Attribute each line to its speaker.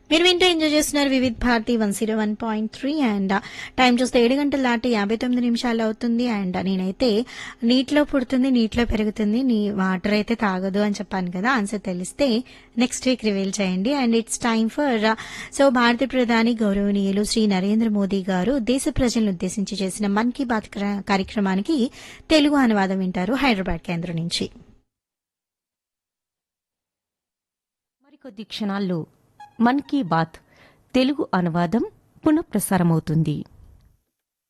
Speaker 1: మీరు వింటూ ఎంజాయ్ చేస్తున్నారు Vividh Bharati one zero one point three and time చూస్తే ఏడు గంటల దాటి యాభై తొమ్మిది నిమిషాలు అవుతుంది అండ్ నేనైతే నీటిలో పుడుతుంది నీటిలో పెరుగుతుంది నీ వాటర్ అయితే తాగదు అని చెప్పాను కదా ఆన్సర్ తెలిస్తే నెక్స్ట్ వీక్ రివీల్ చేయండి and it's time for so భారత ప్రధాని గౌరవనీయులు శ్రీ నరేంద్ర మోదీ గారు దేశ ప్రజలను ఉద్దేశించి చేసిన మన్ కీ బాత్ క్ర- కార్యక్రమానికి తెలుగు అనువాదం వింటారు హైదరాబాద్ కేంద్రం నుంచి
Speaker 2: మరికొద్ది క్షణాల్లో మన్ కీ బాత్ తెలుగు అనువాదం పునఃప్రసారమవుతుంది